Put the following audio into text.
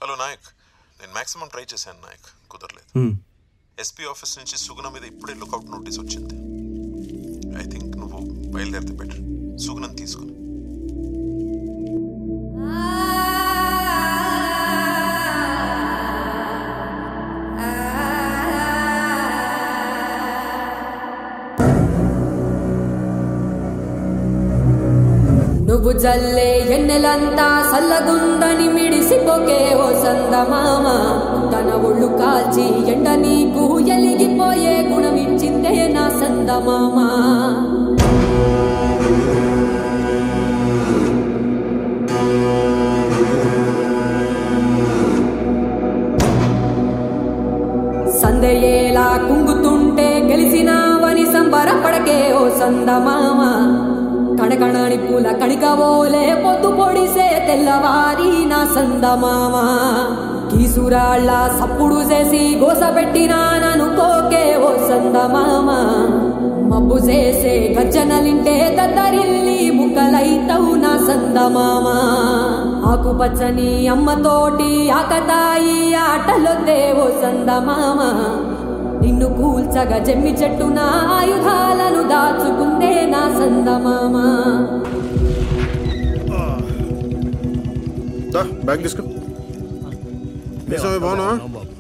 Hello Naik నేను maximum try చేశాను నాయక్ కుదరలేదు హ్మ్. ఎస్పీ ఆఫీస్ నుంచి సుగుణ మీద ఇప్పుడే లుకౌట్ నోటీస్ వచ్చింది ఐ థింక్ నువ్వు బయలుదేరితే బెటర్ సుగుణం తీసుకుని నువ్వు జల్లే ఎన్నెలంతా సల్లగుందని మిడిసిపోకే ఓ సందమామ తన ఒళ్ళు కాల్చి ఎండ నీకు ఎలిగిపోయే గుణమిచ్చిందే నా సందమామ సందయేలా కుంగుతుంటే గెలిసినావని సంబరపడకే ఓ సందమామ కణకణని పూల కణికవోలే పొద్దు పొడిసే తెల్లవారి నా సందమామ కీసురాళ్ళ సప్పుడు చేసి గోసబెట్టినా ననుకోకే ఓ సందమామ మబ్బు చేసే గజ్జనలింటే దద్దరిల్లి ముక్కలైతవు నా సందమామ ఆకుపచ్చని అమ్మతోటి ఆకతాయి ఆటలొద్దే ఓ సందమామ నిన్ను కూల్చగా జమ్మి చెట్టున ఆయుధాలను దాచుకుందే నా సందమామ దా బ్యాగ్ తీసుకో మీసమే బాగున్నా